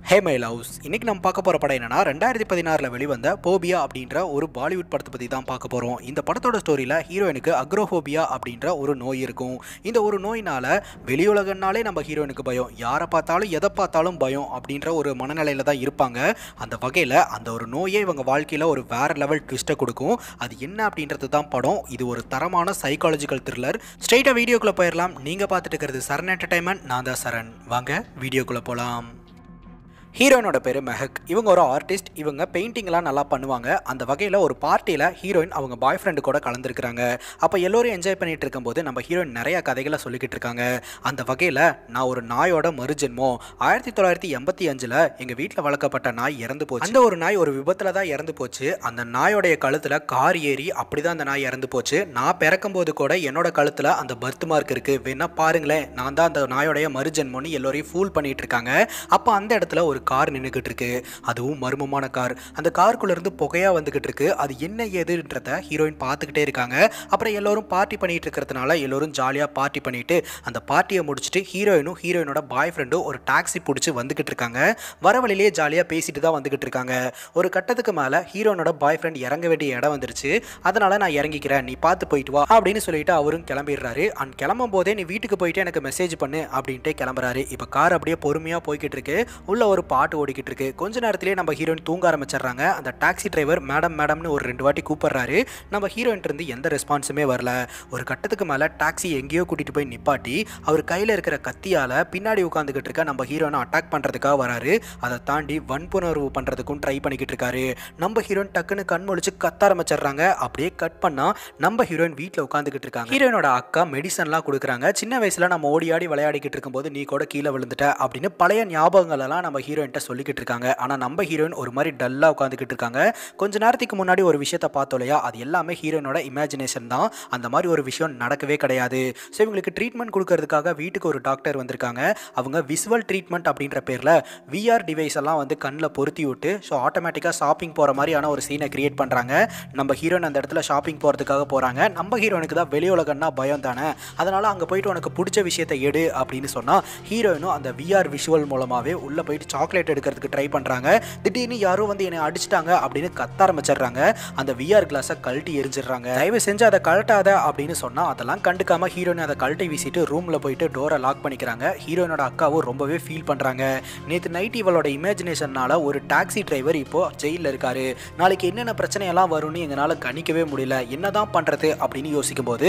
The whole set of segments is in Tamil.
ஹே மை லவ்ஸ் இன்னைக்கு நம்ம பார்க்க போகிற படம் என்னன்னா ரெண்டாயிரத்தி பதினாறில் வெளிவந்த போபியா அப்படின்ற ஒரு பாலிவுட் படத்தை பற்றி தான் பார்க்க போகிறோம் இந்த படத்தோட ஸ்டோரியில் ஹீரோயினுக்கு அக்ரோஹோபியா அப்படின்ற ஒரு நோய் இருக்கும் இந்த ஒரு நோயினால் வெளியுலகனாலே நம்ம ஹீரோயினுக்கு பயம் யாரை பார்த்தாலும் எதை பார்த்தாலும் பயம் அப்படின்ற ஒரு மனநிலையில் தான் இருப்பாங்க அந்த வகையில் அந்த ஒரு நோயே இவங்க வாழ்க்கையில் ஒரு வேற லெவல் ட்விஸ்ட்டை கொடுக்கும் அது என்ன அப்படின்றது தான் படம் இது ஒரு தரமான சைக்காலஜிக்கல் த்ரில்லர் ஸ்ட்ரெயிட்டாக வீடியோக்குள்ளே போயிடலாம் நீங்கள் பார்த்துட்டு இருக்கிறது சரண் என்டர்டைன்மெண்ட் நான் தான் சரண் வாங்க வீடியோக்குள்ளே போகலாம் ஹீரோயினோட பேர் மெஹக் இவங்க ஒரு ஆர்டிஸ்ட் இவங்க பெயிண்டிங்லாம் நல்லா பண்ணுவாங்க அந்த வகையில் ஒரு பார்ட்டியில் ஹீரோயின் அவங்க பாய் ஃப்ரெண்டு கூட கலந்துருக்குறாங்க அப்போ எல்லோரும் என்ஜாய் பண்ணிட்டு இருக்கும்போது நம்ம ஹீரோயின் நிறைய கதைகளை சொல்லிக்கிட்டு இருக்காங்க அந்த வகையில் நான் ஒரு நாயோட மறுஜென்மம் ஆயிரத்தி தொள்ளாயிரத்தி எண்பத்தி அஞ்சில் எங்கள் வீட்டில் வளர்க்கப்பட்ட நாய் இறந்து போச்சு அந்த ஒரு நாய் ஒரு விபத்தில் தான் இறந்து போச்சு அந்த நாயோடைய கழுத்தில் கார் ஏறி அப்படி தான் அந்த நாய் இறந்து போச்சு நான் பிறக்கும்போது கூட என்னோட கழுத்தில் அந்த பர்த் மார்க் இருக்குது வேணா பாருங்களேன் நான் தான் அந்த நாயோடைய மறுஜென்மம்னு எல்லோரையும் ஃபூல் பண்ணிட்டு இருக்காங்க அப்போ அந்த இடத்துல ஒரு கார் நின்றுக்கிட்டு இருக்கு அதுவும் மர்மமான கார் அந்த காருக்குள்ள இருந்து புகையா வந்துகிட்டு இருக்கு அது என்ன ஏதுன்றத ஹீரோயின் பார்த்துக்கிட்டே இருக்காங்க அப்புறம் எல்லோரும் பார்ட்டி பண்ணிட்டு இருக்கிறதுனால எல்லோரும் ஜாலியாக பார்ட்டி பண்ணிட்டு அந்த பார்ட்டியை முடிச்சுட்டு ஹீரோயினும் ஹீரோயினோட பாய் ஃப்ரெண்டும் ஒரு டாக்ஸி பிடிச்சி வந்துகிட்டு இருக்காங்க வர வழியிலேயே ஜாலியாக பேசிட்டு தான் வந்துகிட்டு இருக்காங்க ஒரு கட்டத்துக்கு மேலே ஹீரோயினோட பாய் ஃப்ரெண்ட் இறங்க வேண்டிய இடம் வந்துருச்சு அதனால நான் இறங்கிக்கிறேன் நீ பார்த்து போயிட்டு வா அப்படின்னு சொல்லிட்டு அவரும் கிளம்பிடுறாரு அண்ட் கிளம்பும் போதே நீ வீட்டுக்கு போயிட்டு எனக்கு மெசேஜ் பண்ணு அப்படின்ட்டு கிளம்புறாரு இப்போ கார் அப்படியே பொறுமையாக போய்கிட்டு இருக்கு உள்ள ஒரு பாட்டு ஓடிக்கிட்டு இருக்கு கொஞ்ச நேரத்திலேயே நம்ம ஹீரோயின் தூங்க ஆரம்பிச்சிடுறாங்க அந்த டாக்ஸி டிரைவர் மேடம் மேடம்னு ஒரு ரெண்டு வாட்டி கூப்பிடுறாரு நம்ம ஹீரோயின் இருந்து எந்த ரெஸ்பான்ஸுமே வரல ஒரு கட்டத்துக்கு மேலே டாக்ஸி எங்கேயோ கூட்டிட்டு போய் நிப்பாட்டி அவர் கையில் இருக்கிற கத்தியால் பின்னாடி உட்காந்துக்கிட்டு இருக்க நம்ம ஹீரோனை அட்டாக் பண்ணுறதுக்காக வராரு அதை தாண்டி வன்புணர்வு பண்ணுறதுக்கும் ட்ரை பண்ணிக்கிட்டு இருக்காரு நம்ம ஹீரோயின் டக்குன்னு கண் முழிச்சு கத்த ஆரம்பிச்சிடுறாங்க அப்படியே கட் பண்ணா நம்ம ஹீரோயின் வீட்டில் உட்காந்துக்கிட்டு இருக்காங்க ஹீரோயினோட அக்கா மெடிசன்லாம் கொடுக்குறாங்க சின்ன வயசுல நம்ம ஓடி ஆடி விளையாடிக்கிட்டு இருக்கும்போது நீ கூட கீழே விழுந்துட்ட அப்படின்னு பழைய ஞாபகங்கள் எல்லாம் நம்ம ஹீரோயின்ட்ட சொல்லிக்கிட்டு இருக்காங்க ஆனால் நம்ம ஹீரோயின் ஒரு மாதிரி டல்லாக உட்காந்துக்கிட்டு இருக்காங்க கொஞ்ச நேரத்துக்கு முன்னாடி ஒரு விஷயத்த பார்த்தோம் இல்லையா அது எல்லாமே ஹீரோயினோட இமேஜினேஷன் தான் அந்த மாதிரி ஒரு விஷயம் நடக்கவே கிடையாது ஸோ இவங்களுக்கு ட்ரீட்மெண்ட் கொடுக்கறதுக்காக வீட்டுக்கு ஒரு டாக்டர் வந்திருக்காங்க அவங்க விசுவல் ட்ரீட்மெண்ட் அப்படின்ற பேரில் விஆர் டிவைஸ் எல்லாம் வந்து கண்ணில் பொருத்தி விட்டு ஸோ ஆட்டோமேட்டிக்காக ஷாப்பிங் போகிற மாதிரியான ஒரு சீனை கிரியேட் பண்ணுறாங்க நம்ம ஹீரோயின் அந்த இடத்துல ஷாப்பிங் போகிறதுக்காக போகிறாங்க நம்ம ஹீரோனுக்கு தான் வெளி உலகம்னா பயம் தானே அதனால் அங்கே போயிட்டு உனக்கு பிடிச்ச விஷயத்தை எடு அப்படின்னு சொன்னால் ஹீரோயினும் அந்த விஆர் விஷுவல் மூலமாகவே உள்ளே போயிட்டு சாக்லேட் எடுக்கிறதுக்கு ட்ரை பண்ணுறாங்க திடீர்னு யாரோ வந்து என்னை அடிச்சிட்டாங்க அப்படின்னு கத்த ஆரம்பிச்சிடுறாங்க அந்த விஆர் கிளாஸை கழட்டி எரிஞ்சிடுறாங்க தயவு செஞ்சு அதை கழட்டாத அப்படின்னு சொன்னால் அதெல்லாம் கண்டுக்காம ஹீரோயின் அதை கழட்டி வீசிட்டு ரூமில் போயிட்டு டோரை லாக் பண்ணிக்கிறாங்க ஹீரோயினோட அக்காவும் ரொம்பவே ஃபீல் பண்ணுறாங்க நேற்று நைட் இவளோட இமேஜினேஷன்னால ஒரு டாக்ஸி டிரைவர் இப்போ ஜெயிலில் இருக்காரு நாளைக்கு என்னென்ன பிரச்சனையெல்லாம் வரும்னு எங்களால் கணிக்கவே முடியல என்னதான் பண்ணுறது அப்படின்னு யோசிக்கும் போது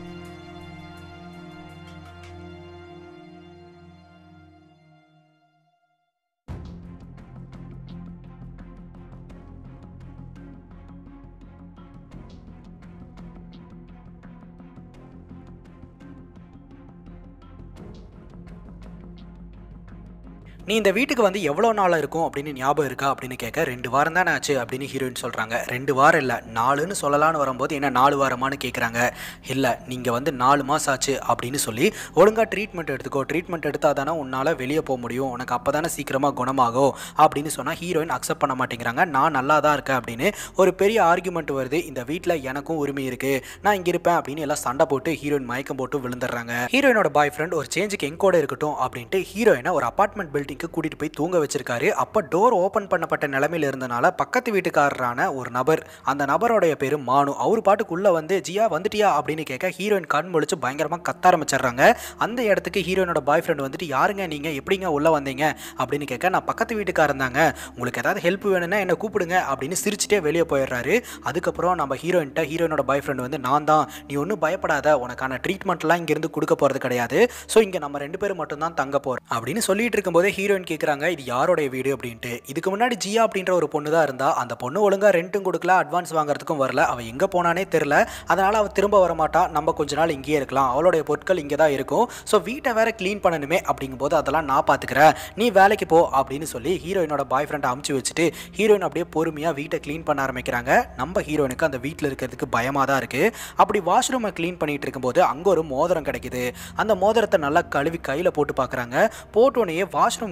நீ இந்த வீட்டுக்கு வந்து எவ்வளோ நாளாக இருக்கும் அப்படின்னு ஞாபகம் இருக்கா அப்படின்னு கேட்க ரெண்டு வாரம் தானே ஆச்சு அப்படின்னு ஹீரோயின் சொல்கிறாங்க ரெண்டு வாரம் இல்லை நாலுன்னு சொல்லலான்னு வரும்போது என்ன நாலு வாரமானு கேட்குறாங்க இல்லை நீங்கள் வந்து நாலு மாதம் ஆச்சு அப்படின்னு சொல்லி ஒழுங்காக ட்ரீட்மெண்ட் எடுத்துக்கோ ட்ரீட்மெண்ட் எடுத்தால் தானே உன்னால் வெளியே போக முடியும் உனக்கு அப்போ தானே சீக்கிரமாக குணமாகும் அப்படின்னு சொன்னால் ஹீரோயின் அக்செப்ட் பண்ண மாட்டேங்கிறாங்க நான் நல்லா தான் இருக்கேன் அப்படின்னு ஒரு பெரிய ஆர்குமெண்ட் வருது இந்த வீட்டில் எனக்கும் உரிமை இருக்குது நான் இங்கே இருப்பேன் அப்படின்னு எல்லாம் சண்டை போட்டு ஹீரோயின் மயக்கம் போட்டு விழுந்துடுறாங்க ஹீரோயினோட பாய் ஃப்ரெண்ட் ஒரு சேஞ்சுக்கு எங்க கூட இருக்கட்டும் அப்படின்ட்டு ஹீரோயினை ஒரு அப்பார்ட்மெண்ட் பில்டிங் வீட்டுக்கு கூட்டிட்டு போய் தூங்க வச்சிருக்காரு அப்போ டோர் ஓப்பன் பண்ணப்பட்ட நிலைமையில இருந்தனால பக்கத்து வீட்டுக்காரரான ஒரு நபர் அந்த நபரோடைய பேரு மானு அவர் பாட்டுக்குள்ள வந்து ஜியா வந்துட்டியா அப்படின்னு கேட்க ஹீரோயின் கண் முழிச்சு பயங்கரமா கத்த ஆரம்பிச்சிடுறாங்க அந்த இடத்துக்கு ஹீரோயினோட பாய் ஃப்ரெண்ட் வந்துட்டு யாருங்க நீங்க எப்படிங்க உள்ள வந்தீங்க அப்படின்னு கேட்க நான் பக்கத்து வீட்டுக்காரன் தாங்க உங்களுக்கு ஏதாவது ஹெல்ப் வேணும்னா என்ன கூப்பிடுங்க அப்படின்னு சிரிச்சுட்டே வெளியே போயிடுறாரு அதுக்கப்புறம் நம்ம ஹீரோயின்ட்ட ஹீரோயினோட பாய் ஃப்ரெண்ட் வந்து நான் தான் நீ ஒன்றும் பயப்படாத உனக்கான ட்ரீட்மெண்ட்லாம் இங்கிருந்து கொடுக்க போறது கிடையாது ஸோ இங்க நம்ம ரெண்டு பேரும் மட்டும் தான் தங்க போறோம் அப்படின்னு சொல்லிட்டு இருக்கும்போதே ஹீரோயின் கேட்குறாங்க இது யாரோடைய வீடு அப்படின்ட்டு இதுக்கு முன்னாடி ஜியா அப்படின்ற ஒரு பொண்ணு தான் இருந்தா அந்த பொண்ணு ஒழுங்கா ரெண்ட்டும் கொடுக்கல அட்வான்ஸ் வாங்குறதுக்கும் வரல அவள் எங்கே போனானே தெரில அதனால அவள் திரும்ப வரமாட்டா நம்ம கொஞ்ச நாள் இங்கேயே இருக்கலாம் அவளுடைய பொருட்கள் இங்கே தான் இருக்கும் ஸோ வீட்டை வேற க்ளீன் பண்ணணுமே அப்படிங்கும்போது அதெல்லாம் நான் பார்த்துக்கிறேன் நீ வேலைக்கு போ அப்படின்னு சொல்லி ஹீரோயினோட பாய் ஃப்ரெண்டை அமுச்சு வச்சுட்டு ஹீரோயின் அப்படியே பொறுமையாக வீட்டை க்ளீன் பண்ண ஆரம்பிக்கிறாங்க நம்ம ஹீரோயினுக்கு அந்த வீட்டில் இருக்கிறதுக்கு பயமாக தான் இருக்குது அப்படி வாஷ்ரூமை க்ளீன் பண்ணிட்டு இருக்கும்போது அங்கே ஒரு மோதிரம் கிடைக்குது அந்த மோதிரத்தை நல்லா கழுவி கையில் போட்டு பார்க்குறாங்க போட்டோன்னே வாஷ்ரூம்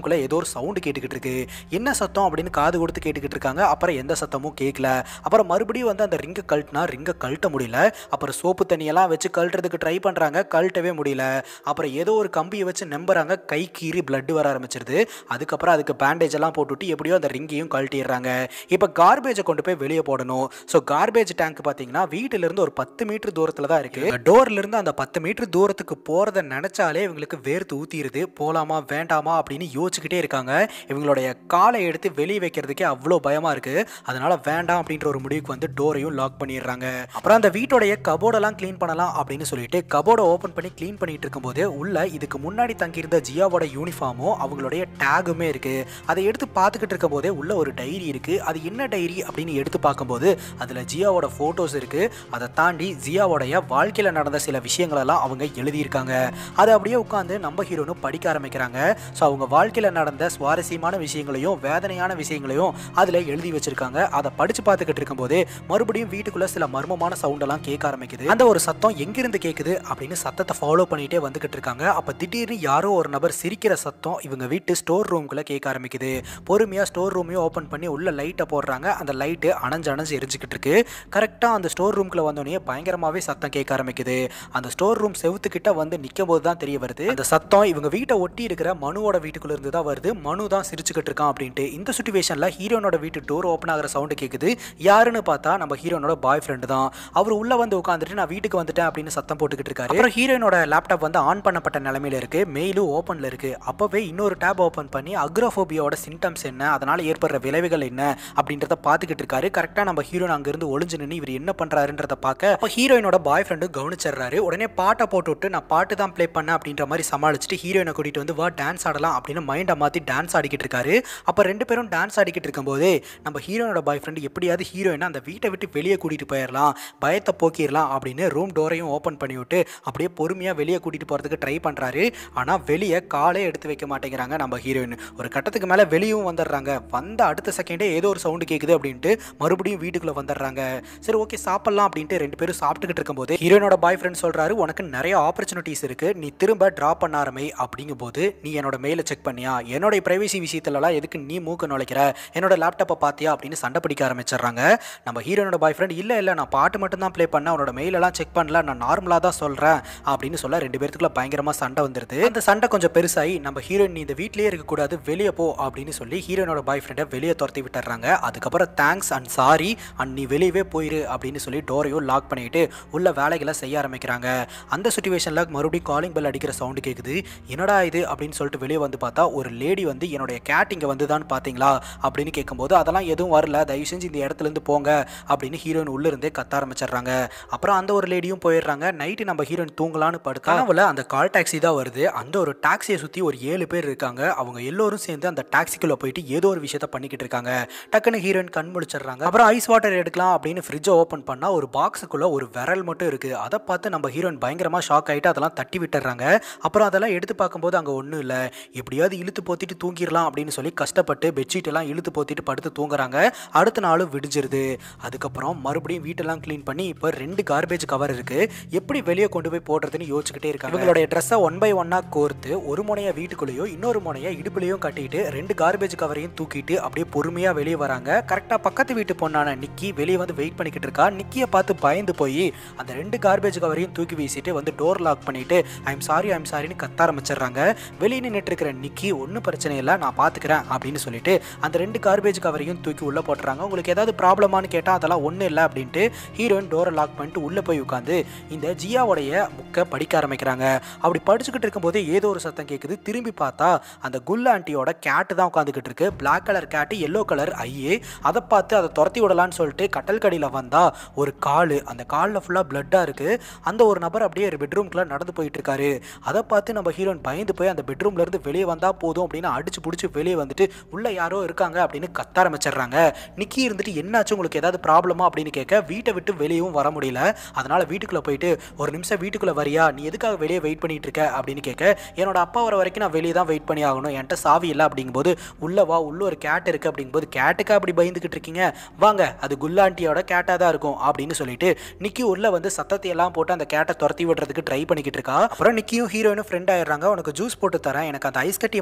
ரூம்குள்ளே ஏதோ ஒரு சவுண்டு கேட்டுக்கிட்டு இருக்கு என்ன சத்தம் அப்படின்னு காது கொடுத்து கேட்டுக்கிட்டு இருக்காங்க அப்புறம் எந்த சத்தமும் கேட்கல அப்புறம் மறுபடியும் வந்து அந்த ரிங்கை கழட்டினா ரிங்கை கழட்ட முடியல அப்புறம் சோப்பு தண்ணியெல்லாம் வச்சு கழட்டுறதுக்கு ட்ரை பண்ணுறாங்க கழட்டவே முடியல அப்புறம் ஏதோ ஒரு கம்பியை வச்சு நம்புறாங்க கை கீறி பிளட் வர ஆரம்பிச்சிருது அதுக்கப்புறம் அதுக்கு பேண்டேஜ் எல்லாம் போட்டுவிட்டு எப்படியோ அந்த ரிங்கையும் கழட்டிடுறாங்க இப்போ கார்பேஜை கொண்டு போய் வெளியே போடணும் ஸோ கார்பேஜ் டேங்க் பார்த்தீங்கன்னா வீட்டிலேருந்து ஒரு பத்து மீட்டர் தூரத்தில் தான் இருக்குது டோர்லேருந்து அந்த பத்து மீட்டர் தூரத்துக்கு போகிறத நினச்சாலே இவங்களுக்கு வேர்த்து ஊற்றிடுது போகலாமா வேண்டாமா அப்படின்னு யோசிச்சுக்கிட்டே இருக்காங்க இவங்களுடைய காலை எடுத்து வெளியே வைக்கிறதுக்கே அவ்வளோ பயமாக இருக்குது அதனால் வேண்டாம் அப்படின்ற ஒரு முடிவுக்கு வந்து டோரையும் லாக் பண்ணிடுறாங்க அப்புறம் அந்த வீட்டோடைய கபோர்டெல்லாம் க்ளீன் பண்ணலாம் அப்படின்னு சொல்லிட்டு கபோர்டை ஓப்பன் பண்ணி க்ளீன் பண்ணிட்டு இருக்கும்போது உள்ள இதுக்கு முன்னாடி தங்கியிருந்த ஜியாவோட யூனிஃபார்மும் அவங்களுடைய டேகுமே இருக்கு அதை எடுத்து பார்த்துக்கிட்டு இருக்கும்போதே உள்ள ஒரு டைரி இருக்கு அது என்ன டைரி அப்படின்னு எடுத்து பார்க்கும்போது அதில் ஜியாவோட ஃபோட்டோஸ் இருக்கு அதை தாண்டி ஜியாவோடைய வாழ்க்கையில் நடந்த சில விஷயங்களெல்லாம் அவங்க எழுதியிருக்காங்க அதை அப்படியே உட்காந்து நம்ம ஹீரோனும் படிக்க ஆரம்பிக்கிறாங்க ஸோ அவங்க வாழ்க்கையில் நடந்த சுவாரஸ்யமான விஷயங்களையும் வேதனையான விஷயங்களையும் அதில் எழுதி வச்சிருக்காங்க அதை படிச்சு பார்த்துக்கிட்டு இருக்கும்போது மறுபடியும் வீட்டுக்குள்ள சில மர்மமான சவுண்டெல்லாம் கேட்க ஆரம்பிக்குது அந்த ஒரு சத்தம் எங்கிருந்து கேட்குது அப்படின்னு சத்தத்தை ஃபாலோ பண்ணிட்டே வந்துகிட்டு இருக்காங்க அப்போ திடீர்னு யாரோ ஒரு நபர் சிரிக்கிற சத்தம் இவங்க வீட்டு ஸ்டோர் ரூம்குள்ள கேட்க ஆரம்பிக்குது பொறுமையாக ஸ்டோர் ரூமையும் ஓப்பன் பண்ணி உள்ள லைட்டை போடுறாங்க அந்த லைட்டு அணைஞ்சு அணைஞ்சு எரிஞ்சுக்கிட்டு இருக்கு கரெக்டாக அந்த ஸ்டோர் ரூம்குள்ள வந்தோடனே பயங்கரமாகவே சத்தம் கேட்க ஆரம்பிக்குது அந்த ஸ்டோர் ரூம் செவுத்துக்கிட்ட வந்து நிற்கும் போது தான் தெரிய வருது அந்த சத்தம் இவங்க வீட்டை ஒட்டி இருக்கிற மனுவோட வீட்டுக்குள்ள இருந்து தான் வருது மனு தான் சிரிச்சுக்கிட்டு இருக்கான் அப்படின்ட்டு இந்த சுச்சுவேஷனில் ஹீரோனோட வீட்டு டோர் ஓப்பன் ஆகிற சவுண்டு கேட்குது யாருன்னு பார்த்தா நம்ம ஹீரோனோட பாய் ஃப்ரெண்டு தான் அவர் உள்ள வந்து உட்காந்துட்டு நான் வீட்டுக்கு வந்துட்டேன் அப்படின்னு சத்தம் போட்டுக்கிட்டு இருக்காரு அப்புறம் ஹீரோயினோட லேப்டாப் வந்து ஆன் பண்ணப்பட்ட நிலமையில இருக்கு மெயிலும் ஓப்பன்ல இருக்கு அப்பவே இன்னொரு டேப் ஓப்பன் பண்ணி அக்ரோஃபோபியாவோட சிம்டம்ஸ் என்ன அதனால ஏற்படுற விளைவுகள் என்ன அப்படின்றத பார்த்துக்கிட்டு இருக்காரு கரெக்டாக நம்ம ஹீரோயின் அங்கிருந்து ஒளிஞ்சு நின்று இவர் என்ன பண்றாருன்றத பார்க்க அப்போ ஹீரோயினோட பாய் ஃப்ரெண்டு கவனிச்சிடுறாரு உடனே பாட்டை போட்டு விட்டு நான் பாட்டு தான் ப்ளே பண்ணேன் அப்படின்ற மாதிரி சமாளிச்சுட்டு ஹீரோயினை கூட்டிட்டு வந்து வா டான்ஸ் ஆடலாம் அப்படின்னு மைண்டை மாற்றி டான்ஸ் ஆடிக்கிட்டு இருக்காரு அப்போ ரெண்டு பேரும் டான்ஸ் ஆடிக்கிட்டு இருக்கும்போது நம்ம ஹீரோயினோட பாய் ஃப்ரெண்டு எப்படியாவது ஹீரோயினை அந்த வீட்டை விட்டு வெளியே கூட்டிட்டு போயிடலாம் பயத்தை போக்கிடலாம் அப்படின்னு ரூம் டோரையும் ஓப்பன் பண்ணி விட்டு அப்படியே பொறுமையாக வெளியே கூட்டிட்டு போகிறதுக்கு ட்ரை பண்ணுறாரு ஆனால் வெளியே காலே எடுத்து வைக்க மாட்டேங்கிறாங்க நம்ம ஹீரோயின் ஒரு கட்டத்துக்கு மேலே வெளியும் வந்துடுறாங்க வந்த அடுத்த செகண்டே ஏதோ ஒரு சவுண்டு கேட்குது அப்படின்ட்டு மறுபடியும் வீட்டுக்குள்ளே வந்துடுறாங்க சரி ஓகே சாப்பிட்லாம் அப்படின்ட்டு ரெண்டு பேரும் சாப்பிட்டுக்கிட்டு இருக்கும்போது ஹீரோயினோட பாய் ஃப்ரெண்ட் சொல்கிறாரு உனக்கு நிறைய ஆப்பர்ச்சுனிட்டிஸ் இருக்குது நீ திரும்ப ட்ராப் பண்ண ஆரம்பி அப்படிங்கும்போது நீ என்னோட மெயிலை செக் பண்ணியா என்னோட ப்ரைவசி விஷயத்துலலாம் எதுக்கு நீ மூக்க நுழைக்கிற என்னோட லேப்டாப்பை பார்த்தியா அப்படின்னு சண்டை பிடிக்க ஆரம்பிச்சிடுறாங்க நம்ம ஹீரோனோட பாய் ஃப்ரெண்ட் இல்லை இல்லை நான் பாட்டு மட்டும் தான் ப்ளே பண்ணேன் அவனோட மெயிலெல்லாம் செக் பண்ணல நான் நார்மலாக தான் சொல்கிறேன் அப்படின்னு சொல்ல ரெண்டு பேர்த்துக்குள்ள பயங்கரமாக சண்டை வந்துருது அந்த சண்டை கொஞ்சம் பெருசாகி நம்ம ஹீரோயின் நீ இந்த வீட்லயே இருக்கக்கூடாது வெளியே போ அப்படின்னு சொல்லி ஹீரோனோட பாய் ஃப்ரெண்டை வெளியே துரத்தி விட்டுறாங்க அதுக்கப்புறம் தேங்க்ஸ் அண்ட் சாரி அண்ட் நீ வெளியவே போயிரு அப்படின்னு சொல்லி டோரையும் லாக் பண்ணிட்டு உள்ள வேலைகளை செய்ய ஆரம்பிக்கிறாங்க அந்த சுச்சுவேஷனில் மறுபடியும் காலிங் பெல் அடிக்கிற சவுண்டு கேட்குது என்னடா இது அப்படின்னு சொல்லிட்டு வெளியே வந்து பார்த்தா ஒரு லேடி வந்து என்னுடைய கேட் இங்கே வந்து தான் பார்த்தீங்களா அப்படின்னு கேட்கும்போது அதெல்லாம் எதுவும் வரல தயவு செஞ்சு இந்த இடத்துல இருந்து போங்க அப்படின்னு ஹீரோயின் உள்ள இருந்தே கத்த ஆரம்பிச்சிடுறாங்க அப்புறம் அந்த ஒரு லேடியும் போயிடுறாங்க நைட்டு நம்ம ஹீரோயின் தூங்கலான்னு படுத்தா கனவுல அந்த கால் டாக்ஸி தான் வருது அந்த ஒரு டாக்ஸியை சுற்றி ஒரு ஏழு பேர் இருக்காங்க அவங்க எல்லோரும் சேர்ந்து அந்த டாக்ஸிக்குள்ளே போயிட்டு ஏதோ ஒரு விஷயத்த பண்ணிக்கிட்டு இருக்காங்க டக்குன்னு ஹீரோயின் கண் முழிச்சிடுறாங்க அப்புறம் ஐஸ் வாட்டர் எடுக்கலாம் அப்படின்னு ஃப்ரிட்ஜை ஓப்பன் பண்ணால் ஒரு பாக்ஸுக்குள்ளே ஒரு விரல் மட்டும் இருக்குது அதை பார்த்து நம்ம ஹீரோயின் பயங்கரமாக ஷாக் ஆகிட்டு அதெல்லாம் தட்டி விட்டுறாங்க அப்புறம் அதெல்லாம் எடுத்து பார்க்கும்போது அங்கே ஒன்றும் இல்லை எப்படியாவது இழுத்து போத்திட்டு தூங்கிடலாம் அப்படின்னு சொல்லி கஷ்டப்பட்டு பெட்ஷீட் எல்லாம் இழுத்து போத்திட்டு படுத்து தூங்குறாங்க அடுத்த நாளும் விடிஞ்சிருது அதுக்கப்புறம் மறுபடியும் வீட்டெல்லாம் க்ளீன் பண்ணி இப்போ ரெண்டு கார்பேஜ் கவர் இருக்கு எப்படி வெளியே கொண்டு போய் போடுறதுன்னு யோசிச்சுக்கிட்டே இருக்காங்க இவங்களுடைய ட்ரெஸ்ஸை ஒன் பை ஒன்னாக கோர்த்து ஒரு முனையை வீட்டுக்குள்ளேயோ இன்னொரு முனையை இடுப்புலையும் கட்டிட்டு ரெண்டு கார்பேஜ் கவரையும் தூக்கிட்டு அப்படியே பொறுமையாக வெளியே வராங்க கரெக்டாக பக்கத்து வீட்டு பொண்ணான நிக்கி வெளியே வந்து வெயிட் பண்ணிக்கிட்டு இருக்கா நிக்கியை பார்த்து பயந்து போய் அந்த ரெண்டு கார்பேஜ் கவரையும் தூக்கி வீசிட்டு வந்து டோர் லாக் பண்ணிட்டு ஐம் சாரி ஐம் சாரின்னு கத்த ஆரம்பிச்சிடுறாங்க வெளியே நின்றுட்டு இருக்கிற நிக்கி ஒன்றும் பிரச்சனை இல்லை நான் பார்த்துக்கிறேன் அப்படின்னு சொல்லிட்டு அந்த ரெண்டு கார்பேஜ் கவரையும் தூக்கி உள்ளே போட்டுறாங்க உங்களுக்கு ஏதாவது ப்ராப்ளமானு கேட்டால் அதெல்லாம் ஒன்றும் இல்லை அப்படின்ட்டு ஹீரோயின் டோரை லாக் பண்ணிட்டு உள்ளே போய் உட்காந்து இந்த ஜியாவுடைய புக்கை படிக்க ஆரம்பிக்கிறாங்க அப்படி படிச்சுக்கிட்டு இருக்கும்போது ஏதோ ஒரு சத்தம் கேட்குது திரும்பி பார்த்தா அந்த குல் ஆண்டியோட கேட்டு தான் உட்காந்துக்கிட்டு இருக்கு பிளாக் கலர் கேட்டு எல்லோ கலர் ஐயே அதை பார்த்து அதை துரத்தி விடலான்னு சொல்லிட்டு கட்டல் கடியில் வந்தா ஒரு கால் அந்த காலில் ஃபுல்லாக பிளட்டாக இருக்கு அந்த ஒரு நபர் அப்படியே பெட்ரூம்குள்ள நடந்து போயிட்டு இருக்காரு அதை பார்த்து நம்ம ஹீரோயின் பயந்து போய் அந்த பெட்ரூம்ல இருந்து வெளியே வந்தா போதும் அப்படின்னு அடிச்சு பிடிச்சி வெளியே வந்துட்டு உள்ள யாரோ இருக்காங்க அப்படின்னு கத்த ஆரம்பிச்சிடுறாங்க நிக்கி இருந்துட்டு என்னாச்சு உங்களுக்கு ஏதாவது ப்ராப்ளமா அப்படின்னு கேட்க வீட்டை விட்டு வெளியவும் வர முடியல அதனால வீட்டுக்குள்ள போயிட்டு ஒரு நிமிஷம் வீட்டுக்குள்ள வரியா நீ எதுக்காக வெளியே வெயிட் பண்ணிட்டு இருக்க அப்படின்னு கேட்க என்னோட அப்பா வர வரைக்கும் நான் வெளியே தான் வெயிட் பண்ணி ஆகணும் என்கிட்ட சாவி இல்லை அப்படிங்கும்போது உள்ள வா உள்ள ஒரு கேட் இருக்கு அப்படிங்கும்போது கேட்டுக்கா அப்படி பயந்துகிட்டு இருக்கீங்க வாங்க அது குல்லாண்டியோட கேட்டாக தான் இருக்கும் அப்படின்னு சொல்லிட்டு நிக்கி உள்ள வந்து சத்தத்தை எல்லாம் போட்டு அந்த கேட்டை துரத்தி விடுறதுக்கு ட்ரை பண்ணிக்கிட்டு இருக்கா அப்புறம் நிக்கியும் ஹீரோயினும் ஃப்ரெண்ட் ஆயிடுறாங்க உனக்கு ஜூஸ் போட்டு தரேன் எனக்கு அந்த ஐஸ் கட்டியை மட்டும்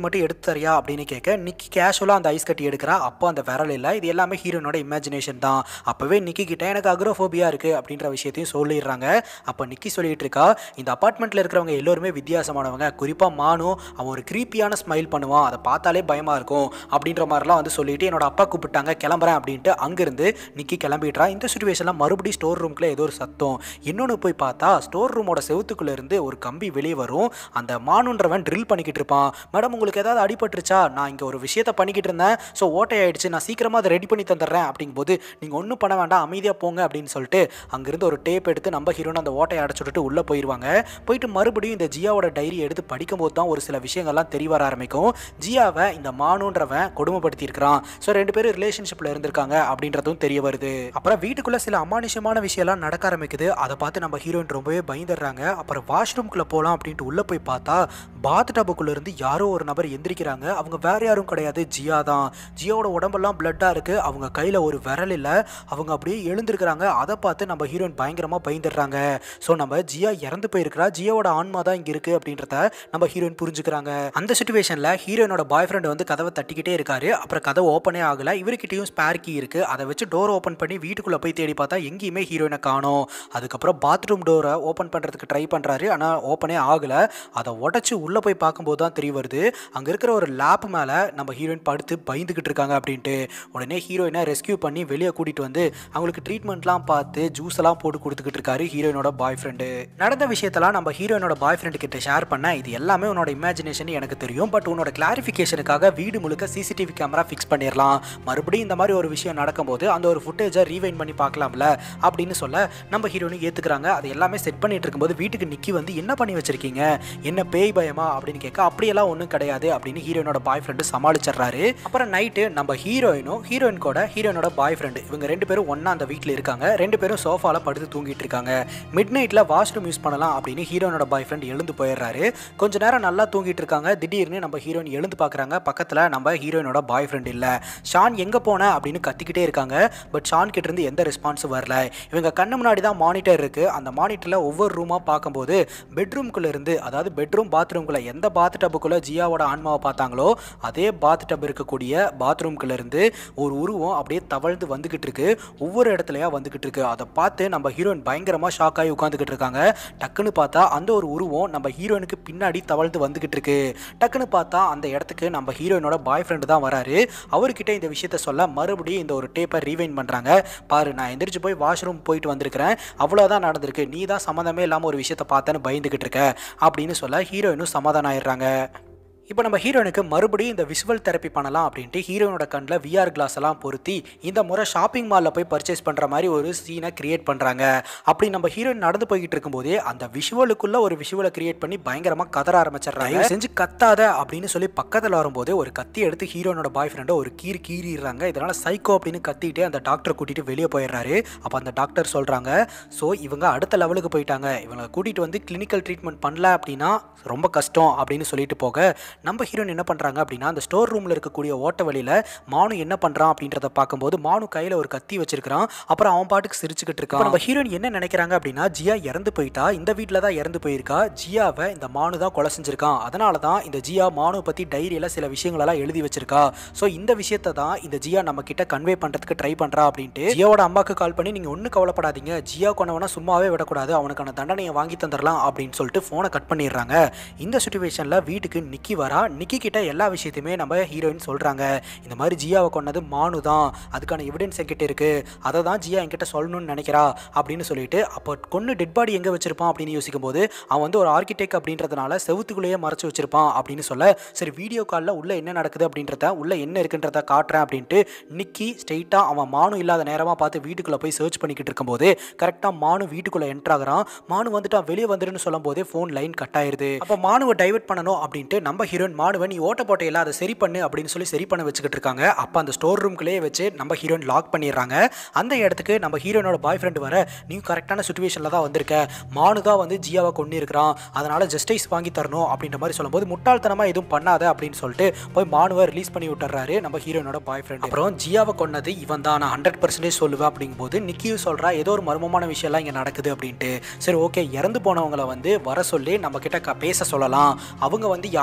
மட்டும் எடுத்து தரியா அப்படின்னு கேட்க நிக்கி கேஷுவலாக அந்த ஐஸ் கட்டி எடுக்கிறா அப்போ அந்த விரல் இல்லை இது எல்லாமே ஹீரோனோட இமேஜினேஷன் தான் அப்போவே நிக்கி கிட்ட எனக்கு அக்ரோஃபோபியா இருக்குது அப்படின்ற விஷயத்தையும் சொல்லிடுறாங்க அப்போ நிக்கி சொல்லிட்டு இருக்கா இந்த அப்பார்ட்மெண்ட்டில் இருக்கிறவங்க எல்லோருமே வித்தியாசமானவங்க குறிப்பாக மானு அவன் ஒரு க்ரீப்பியான ஸ்மைல் பண்ணுவான் அதை பார்த்தாலே பயமாக இருக்கும் அப்படின்ற மாதிரிலாம் வந்து சொல்லிட்டு என்னோட அப்பா கூப்பிட்டாங்க கிளம்புறேன் அப்படின்ட்டு அங்கேருந்து நிக்கி கிளம்பிடுறா இந்த சுச்சுவேஷனில் மறுபடியும் ஸ்டோர் ரூம்குள்ளே ஏதோ ஒரு சத்தம் இன்னொன்று போய் பார்த்தா ஸ்டோர் ரூமோட செவுத்துக்குள்ள இருந்து ஒரு கம்பி வெளியே வரும் அந்த மானுன்றவன் ட்ரில் பண்ணிக்கிட்டு இருப்பான் மேடம் உங்களுக்கு ஏதாவது அடிபட்டுருச்சா நான் இங்கே ஒரு விஷயத்த பண்ணிக்கிட்டு இருந்தேன் ஸோ ஓட்டை ஆயிடுச்சு நான் சீக்கிரமாக அதை ரெடி பண்ணி தந்துடுறேன் அப்படிங்கும்போது நீங்கள் ஒன்றும் பண்ண வேண்டாம் அமைதியாக போங்க அப்படின்னு சொல்லிட்டு அங்கேருந்து ஒரு டேப் எடுத்து நம்ம ஹீரோன்னு அந்த ஓட்டையை அடைச்சு விட்டுட்டு உள்ளே போயிடுவாங்க போயிட்டு மறுபடியும் இந்த ஜியாவோட டைரி எடுத்து படிக்கும்போது தான் ஒரு சில விஷயங்கள்லாம் தெரிய வர ஆரம்பிக்கும் ஜியாவை இந்த மானுன்றவன் கொடுமைப்படுத்தி இருக்கிறான் ஸோ ரெண்டு பேரும் ரிலேஷன்ஷிப்பில் இருந்திருக்காங்க அப்படின்றதும் தெரிய வருது அப்புறம் வீட்டுக்குள்ளே சில அமானுஷமான விஷயம்லாம் நடக்க ஆரம்பிக்குது அதை பார்த்து நம்ம ஹீரோயின் ரொம்பவே பயந்துடுறாங்க அப்புறம் வாஷ்ரூம்குள்ளே போகலாம் அப்படின்ட்டு உள்ளே போய் பார்த்தா பாத் டப்புக்குள்ள இருந்து யாரோ ஒரு நபர் எந்திரிக்கிறாங்க அவங்க வேற யாரும் கிடையாது ஜியா தான் ஜியாவோட உடம்பெல்லாம் பிளட்டாக இருக்கு அவங்க கையில் ஒரு விரல் இல்லை அவங்க அப்படியே எழுந்திருக்கிறாங்க அதை பார்த்து நம்ம ஹீரோயின் பயங்கரமாக பயந்துடுறாங்க ஸோ நம்ம ஜியா இறந்து போயிருக்கிறா ஜியாவோட ஆன்மா தான் இங்கே இருக்கு அப்படின்றத நம்ம ஹீரோயின் புரிஞ்சுக்கிறாங்க அந்த சுச்சுவேஷனில் ஹீரோயினோட பாய் ஃப்ரெண்ட் வந்து கதவை தட்டிக்கிட்டே இருக்காரு அப்புறம் கதவு ஓப்பனே ஆகல இவர்கிட்டயும் ஸ்பேர் கீ இருக்கு அதை வச்சு டோர் ஓப்பன் பண்ணி வீட்டுக்குள்ளே போய் தேடி பார்த்தா எங்கேயுமே ஹீரோயினை காணோம் அதுக்கப்புறம் பாத்ரூம் டோரை ஓப்பன் பண்ணுறதுக்கு ட்ரை பண்ணுறாரு ஆனால் ஓப்பனே ஆகலை அதை உடச்சி உள்ளே போய் பார்க்கும்போது தான் தெரிய வருது அங்கே இருக்கிற ஒரு லேப் மேலே நம்ம ஹீரோயின் படுத்து பயந்துக்கிட்டு இருக்காங்க அப்படின்ட்டு உடனே ஹீரோயினை ரெஸ்கியூ பண்ணி வெளியே கூட்டிகிட்டு வந்து அவங்களுக்கு ட்ரீட்மெண்ட்லாம் பார்த்து ஜூஸ் எல்லாம் போட்டு கொடுத்துக்கிட்டு இருக்காரு ஹீரோயினோட பாய் ஃப்ரெண்டு நடந்த விஷயத்தெல்லாம் நம்ம ஹீரோயினோட பாய் ஃப்ரெண்டு கிட்ட ஷேர் பண்ண இது எல்லாமே உன்னோட இமேஜினேஷன் எனக்கு தெரியும் பட் உன்னோட கிளாரிஃபிகேஷனுக்காக வீடு முழுக்க சிசிடிவி கேமரா ஃபிக்ஸ் பண்ணிடலாம் மறுபடியும் இந்த மாதிரி ஒரு விஷயம் நடக்கும்போது அந்த ஒரு ஃபுட்டேஜை ரீவைன் பண்ணி பார்க்கலாம்ல அப்படின்னு சொல்ல நம்ம ஹீரோயினும் ஏற்றுக்கிறாங்க அது எல்லாமே செட் பண்ணிட்டு இருக்கும்போது வீட்டுக்கு நிக்கி வந்து என்ன பண்ணி வச்சிருக்கீங்க என்ன பேய் பயமா அப்படின்னு கேட்க அப்படியெல்லாம் ஒன்றும் கிடையாது அப்படின்னு ஹீரோயினோட பாய் ஃப்ரெண்டு சமாளிச்சிடுறாரு அப்புறம் நைட்டு நம்ம ஹீரோயினும் ஹீரோயின் கூட ஹீரோயினோட பாய் ஃப்ரெண்டு இவங்க ரெண்டு பேரும் ஒன்றா அந்த வீட்டில் இருக்காங்க ரெண்டு பேரும் சோஃபால படுத்து தூங்கிட்டு இருக்காங்க மிட் நைட்டில் வாஷ்ரூம் யூஸ் பண்ணலாம் அப்படின்னு ஹீரோயினோட பாய் ஃப்ரெண்ட் எழுந்து போயிடுறாரு கொஞ்ச நேரம் நல்லா தூங்கிட்டு இருக்காங்க திடீர்னு நம்ம ஹீரோயின் எழுந்து பார்க்குறாங்க பக்கத்தில் நம்ம ஹீரோயினோட பாய் ஃப்ரெண்ட் இல்லை ஷான் எங்கே போன அப்படின்னு கத்திக்கிட்டே இருக்காங்க பட் ஷான் கிட்ட இருந்து எந்த ரெஸ்பான்ஸும் வரல இவங்க கண்ணு முன்னாடி தான் மானிட்டர் இருக்கு அந்த மானிட்டரில் ஒவ்வொரு ரூமாக பார்க்கும்போது பெட்ரூம்குள்ள இருந்து அதாவது பெட்ரூம் பாத்ரூம்குள்ள எந்த பாத் டப்புக்குள்ள ஜியாவோட ஆன்மாவை பார்த்தாங்களோ அதே பாத் டப் இருக்கக்கூடிய பாத்ரூம்குள்ள இருந்து ஒரு உருவம் அப்படியே தவழ்ந்து வந்துகிட்டு இருக்கு ஒவ்வொரு இடத்துலயா வந்துகிட்டு இருக்கு அதை பார்த்து நம்ம ஹீரோயின் பயங்கரமா ஷாக் ஆகி உட்காந்துக்கிட்டு இருக்காங்க டக்குன்னு பார்த்தா அந்த ஒரு உருவம் நம்ம ஹீரோயினுக்கு பின்னாடி தவழ்ந்து வந்துகிட்டு இருக்கு டக்குன்னு பார்த்தா அந்த இடத்துக்கு நம்ம ஹீரோயினோட பாய் ஃப்ரெண்டு தான் வராரு அவர்கிட்ட இந்த விஷயத்த சொல்ல மறுபடியும் இந்த ஒரு டேப்பை ரீவைன் பண்றாங்க பாரு நான் எந்திரிச்சு போய் வாஷ்ரூம் போயிட்டு வந்திருக்கிறேன் அவ்வளோதான் நடந்திருக்கு நீ தான் சம்மந்தமே இல்லாமல் ஒரு விஷயத்த பார்த்தேன்னு பயந்துகிட்டு இருக்க அப்படின்னு சொல்ல ஹீரோயினும் சமாதானம் ஆயிடுறாங்க இப்போ நம்ம ஹீரோயினுக்கு மறுபடியும் இந்த விஷுவல் தெரப்பி பண்ணலாம் அப்படின்ட்டு ஹீரோயினோட கண்ணில் விஆர் கிளாஸ் எல்லாம் பொருத்தி இந்த முறை ஷாப்பிங் மாலில் போய் பர்ச்சேஸ் பண்ணுற மாதிரி ஒரு சீனை கிரியேட் பண்ணுறாங்க அப்படி நம்ம ஹீரோயின் நடந்து போய்கிட்டு இருக்கும்போதே அந்த விஷுவலுக்குள்ள ஒரு விஷுவலை கிரியேட் பண்ணி பயங்கரமாக கதற ஆரம்பிச்சிடுறாங்க செஞ்சு கத்தாத அப்படின்னு சொல்லி பக்கத்தில் வரும்போது ஒரு கத்தி எடுத்து ஹீரோயினோட பாய் ஃப்ரெண்டை ஒரு கீறி கீறிடுறாங்க இதனால சைக்கோ அப்படின்னு கத்திட்டு அந்த டாக்டரை கூட்டிட்டு வெளியே போயிடுறாரு அப்போ அந்த டாக்டர் சொல்கிறாங்க ஸோ இவங்க அடுத்த லெவலுக்கு போயிட்டாங்க இவங்களை கூட்டிகிட்டு வந்து கிளினிக்கல் ட்ரீட்மெண்ட் பண்ணல அப்படின்னா ரொம்ப கஷ்டம் அப்படின்னு சொல்லிட்டு போக நம்ம ஹீரோயின் என்ன பண்ணுறாங்க அப்படின்னா அந்த ஸ்டோர் ரூமில் இருக்கக்கூடிய ஓட்ட வழியில் மானு என்ன பண்ணுறான் அப்படின்றத பார்க்கும்போது மானு கையில் ஒரு கத்தி வச்சிருக்கிறான் அப்புறம் அவன் பாட்டுக்கு சிரிச்சுக்கிட்டு இருக்கான் நம்ம ஹீரோயின் என்ன நினைக்கிறாங்க அப்படின்னா ஜியா இறந்து போயிட்டா இந்த வீட்டில் தான் இறந்து போயிருக்கா ஜியாவை இந்த மானு தான் கொலை செஞ்சிருக்கான் அதனால தான் இந்த ஜியா மானு பற்றி டைரியில் சில விஷயங்களெல்லாம் எழுதி வச்சிருக்கா ஸோ இந்த விஷயத்தை தான் இந்த ஜியா நம்ம கிட்ட கன்வே பண்ணுறதுக்கு ட்ரை பண்ணுறா அப்படின்ட்டு ஜியாவோட அம்மாக்கு கால் பண்ணி நீங்கள் ஒன்றும் கவலைப்படாதீங்க ஜியா கொண்டவனா சும்மாவே விடக்கூடாது அவனுக்கான தண்டனையை வாங்கி தந்துடலாம் அப்படின்னு சொல்லிட்டு ஃபோனை கட் பண்ணிடுறாங்க இந்த சுச்சுவேஷனில் வீட்டுக்கு நிக்கி வரா நிக்கி கிட்ட எல்லா விஷயத்தையுமே நம்ம ஹீரோயின் சொல்கிறாங்க இந்த மாதிரி ஜியாவை கொண்டது மானு தான் அதுக்கான எவிடன்ஸ் என்கிட்ட இருக்கு அதை தான் ஜியா என்கிட்ட சொல்லணும்னு நினைக்கிறா அப்படின்னு சொல்லிட்டு அப்போ கொண்டு டெட் பாடி எங்கே வச்சிருப்பான் அப்படின்னு யோசிக்கும் போது அவன் வந்து ஒரு ஆர்கிடெக்ட் அப்படின்றதுனால செவுத்துக்குள்ளேயே மறைச்சு வச்சிருப்பான் அப்படின்னு சொல்ல சரி வீடியோ காலில் உள்ள என்ன நடக்குது அப்படின்றத உள்ள என்ன இருக்குன்றத காட்டுறேன் அப்படின்ட்டு நிக்கி ஸ்ட்ரெயிட்டாக அவன் மானு இல்லாத நேரமாக பார்த்து வீட்டுக்குள்ளே போய் சர்ச் பண்ணிக்கிட்டு இருக்கும்போது கரெக்டாக மானு வீட்டுக்குள்ளே என்ட்ரு ஆகுறான் மானு வந்துட்டு அவன் வெளியே வந்துருன்னு சொல்லும் போதே ஃபோன் லைன் கட் ஆயிருது அப்போ மானுவை டைவர்ட் பண்ணணும் அப்படின்ட்டு நம்ம ஹீரோயின் மானுவை நீ ஓட்ட போட்டையில அதை சரி பண்ணு அப்படின்னு சொல்லி சரி பண்ண வச்சுக்கிட்டு இருக்காங்க அப்போ அந்த ஸ்டோர் ரூம்குள்ளேயே வச்சு நம்ம ஹீரோயின் லாக் பண்ணிடுறாங்க அந்த இடத்துக்கு நம்ம ஹீரோயினோட பாய் ஃப்ரெண்டு வர நீ கரெக்டான சுச்சுவேஷனில் தான் வந்திருக்க மானு தான் வந்து ஜியாவை கொண்டு இருக்கிறான் அதனால ஜஸ்டிஸ் வாங்கி தரணும் அப்படின்ற மாதிரி சொல்லும்போது முட்டாள்தனமாக எதுவும் பண்ணாத அப்படின்னு சொல்லிட்டு போய் மானுவை ரிலீஸ் பண்ணி விட்டுறாரு நம்ம ஹீரோயினோட பாய் ஃப்ரெண்ட் அப்புறம் ஜியாவை கொன்னது இவன் தான் நான் ஹண்ட்ரட் பர்சன்டேஜ் சொல்லுவேன் அப்படிங்கும்போது நிக்கியும் சொல்கிறா ஏதோ ஒரு மர்மமான விஷயம்லாம் இங்கே நடக்குது அப்படின்ட்டு சரி ஓகே இறந்து போனவங்கள வந்து வர சொல்லி நம்ம கிட்ட க- பேச சொல்லலாம் அவங்க வந்து யார் கொண்டாங்க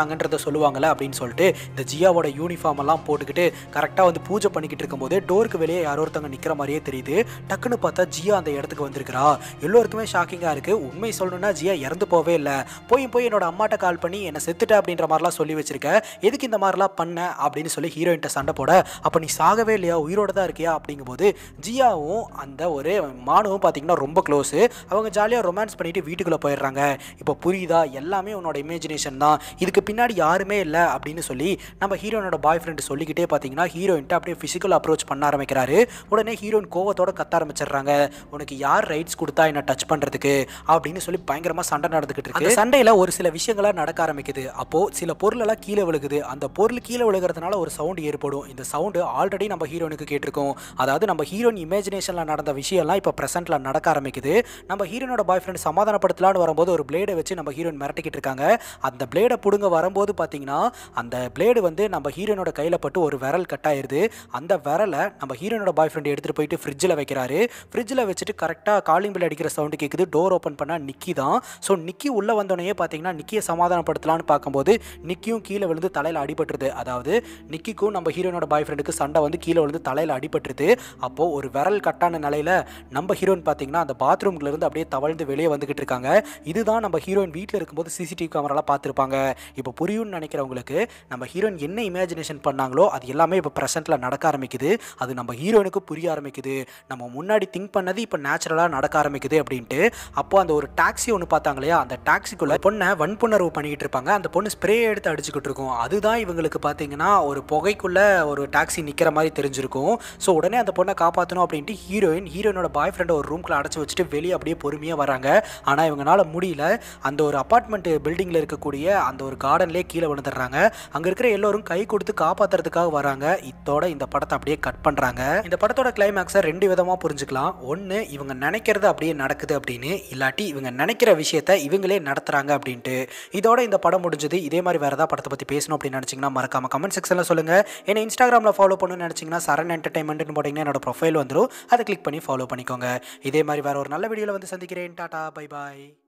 வராங்கன்றத சொல்லுவாங்கல்ல அப்படின்னு சொல்லிட்டு இந்த ஜியாவோட யூனிஃபார்ம் எல்லாம் போட்டுக்கிட்டு கரெக்டாக வந்து பூஜை பண்ணிக்கிட்டு இருக்கும்போது டோருக்கு வெளியே யாரோ ஒருத்தவங்க நிற்கிற மாதிரியே தெரியுது டக்குன்னு பார்த்தா ஜியா அந்த இடத்துக்கு வந்திருக்கிறா எல்லோருக்குமே ஷாக்கிங்காக இருக்குது உண்மை சொல்லணும்னா ஜியா இறந்து போவே இல்லை போய் போய் என்னோட அம்மாட்ட கால் பண்ணி என்னை செத்துட்ட அப்படின்ற மாதிரிலாம் சொல்லி வச்சிருக்க எதுக்கு இந்த மாதிரிலாம் பண்ண அப்படின்னு சொல்லி ஹீரோயின்ட்ட சண்டை போட அப்போ நீ சாகவே இல்லையா உயிரோட தான் இருக்கியா அப்படிங்கும்போது ஜியாவும் அந்த ஒரு மானுவும் பார்த்தீங்கன்னா ரொம்ப க்ளோஸு அவங்க ஜாலியாக ரொமான்ஸ் பண்ணிட்டு வீட்டுக்குள்ளே போயிடுறாங்க இப்போ புரியுதா எல்லாமே உன்னோட இமேஜினேஷன் தான் இதுக்கு பின்னாடி யாருமே இல்லை அப்படின்னு சொல்லி நம்ம ஹீரோயினோட பாய் ஃப்ரெண்டு சொல்லிக்கிட்டே பார்த்தீங்கன்னா ஹீரோயின்ட்டு அப்படியே ஃபிசிக்கல் அப்ரோச் பண்ண ஆரம்பிக்கிறாரு உடனே ஹீரோயின் கோவத்தோட கத்த ஆரம்பிச்சிடுறாங்க உனக்கு யார் ரைட்ஸ் கொடுத்தா என்ன டச் பண்ணுறதுக்கு அப்படின்னு சொல்லி பயங்கரமாக சண்டை நடந்துக்கிட்டு இருக்கு அந்த சண்டையில் ஒரு சில விஷயங்களாக நடக்க ஆரம்பிக்குது அப்போது சில பொருளெல்லாம் கீழே விழுகுது அந்த பொருள் கீழே விழுகிறதுனால ஒரு சவுண்டு ஏற்படும் இந்த சவுண்டு ஆல்ரெடி நம்ம ஹீரோனுக்கு கேட்டிருக்கோம் அதாவது நம்ம ஹீரோயின் இமேஜினேஷனில் நடந்த விஷயம்லாம் இப்போ ப்ரெசென்ட்டில் நடக்க ஆரம்பிக்குது நம்ம ஹீரோனோட பாய் ஃப்ரெண்ட் சமாதானப்படுத்தலான்னு வரும்போது ஒரு பிளேடை வச்சு நம்ம ஹீரோயின் மிரட்டிக்கிட்டு இருக்காங்க அந்த பிளேடை பிடுங்க வரும்போது பார்த்தீங்கன்னா அந்த பிளேடு வந்து நம்ம ஹீரோனோட கையில் பட்டு ஒரு விரல் கட் ஆயிருது அந்த விரலை நம்ம ஹீரோனோட பாய் ஃப்ரெண்ட் எடுத்துகிட்டு போயிட்டு ஃப்ரிட்ஜில் வைக்கிறாரு ஃப்ரிட்ஜில் வச்சுட்டு கரெக்டாக காலிங் பில் அடிக்கிற சவுண்டு கேட்குது டோர் ஓப்பன் பண்ணால் நிக்கி தான் ஸோ நிக்கி உள்ளே வந்தோடனே பார்த்தீங்கன்னா நிக்கியை சமாதானப்படுத்தலான்னு பார்க்கும்போது நிக்கியும் கீழே விழுந்து தலையில் அடிபட்டுருது அதாவது நிக்கிக்கும் நம்ம ஹீரோனோட பாய் ஃப்ரெண்டுக்கு சண்டை வந்து கீழே விழுந்து தலையில் அடிபட்டுருது அப்போது ஒரு விரல் கட்டான நிலையில் நம்ம ஹீரோயின் பார்த்தீங்கன்னா அந்த பாத்ரூம்ல இருந்து அப்படியே தவழ்ந்து வெளியே வந்துகிட்டு இருக்காங்க இதுதான் நம்ம ஹீரோயின் வீட்டில் இருக்கும்போது சிசிடிவி கேமராலாம் பார்த்துருப்பாங்க இப்போ புரியும்னு நினைக்கிறவங்களுக்கு நம்ம ஹீரோயின் என்ன இமேஜினேஷன் பண்ணாங்களோ அது எல்லாமே இப்போ ப்ரெசென்ட்டில் நடக்க ஆரம்பிக்குது அது நம்ம ஹீரோயினுக்கு புரிய ஆரம்பிக்குது நம்ம முன்னாடி திங்க் பண்ணது இப்போ நேச்சுரலாக நடக்க ஆரம்பிக்குது அப்படின்ட்டு அப்போ அந்த ஒரு டாக்ஸி ஒன்று பார்த்தாங்க இல்லையா அந்த டாக்ஸிக்குள்ள பொண்ணை வன்புணர்வு பண்ணிக்கிட்டு இருப்பாங்க அந்த பொண்ணு ஸ்ப்ரே எடுத்து அடிச்சுக்கிட்டு இருக்கும் அதுதான் இவங்களுக்கு பார்த்தீங்கன்னா ஒரு புகைக்குள்ள ஒரு டாக்ஸி நிற்கிற மாதிரி தெரிஞ்சிருக்கும் ஸோ உடனே அந்த பொண்ணை காப்பாற்றணும் அப்படின்ட்டு ஹீரோயின் ஹீரோயினோட பாய் ஃப்ரெண்டை ஒரு ரூம்குள்ள அடைச்சி வச்சுட்டு வெளியே அப்படியே பொறுமையாக வராங்க ஆனால் இவங்களால முடியல அந்த ஒரு அப்பார்ட்மெண்ட் பில்டிங்கில் இருக்கக்கூடிய அந்த ஒரு கார்டன்லேயே கீழே விழுந்துடுறாங்க அங்கே இருக்கிற எல்லோரும் கை கொடுத்து காப்பாற்றுறதுக்காக வராங்க இத்தோட இந்த படத்தை அப்படியே கட் பண்ணுறாங்க இந்த படத்தோட கிளைமேக்ஸை ரெண்டு விதமாக புரிஞ்சுக்கலாம் ஒன்று இவங்க நினைக்கிறது அப்படியே நடக்குது அப்படின்னு இல்லாட்டி இவங்க நினைக்கிற விஷயத்த இவங்களே நடத்துகிறாங்க அப்படின்ட்டு இதோட இந்த படம் முடிஞ்சது இதே மாதிரி வேறு ஏதாவது படத்தை பற்றி பேசணும் அப்படின்னு நினச்சிங்கன்னா மறக்காம கமெண்ட் செக்ஷனில் சொல்லுங்கள் என்னை இன்ஸ்டாகிராமில் ஃபாலோ பண்ணணும்னு நினச்சிங்கன்னா சரண் என்டர்டைன்மெண்ட்னு போட்டிங்கன்னா என்னோட ப்ரொஃபைல் வந்துடும் அதை கிளிக் பண்ணி ஃபாலோ பண்ணிக்கோங்க இதே மாதிரி வேறு ஒரு நல்ல வீடியோவில் வந்து சந்திக்கிறேன் டாடா பை பாய்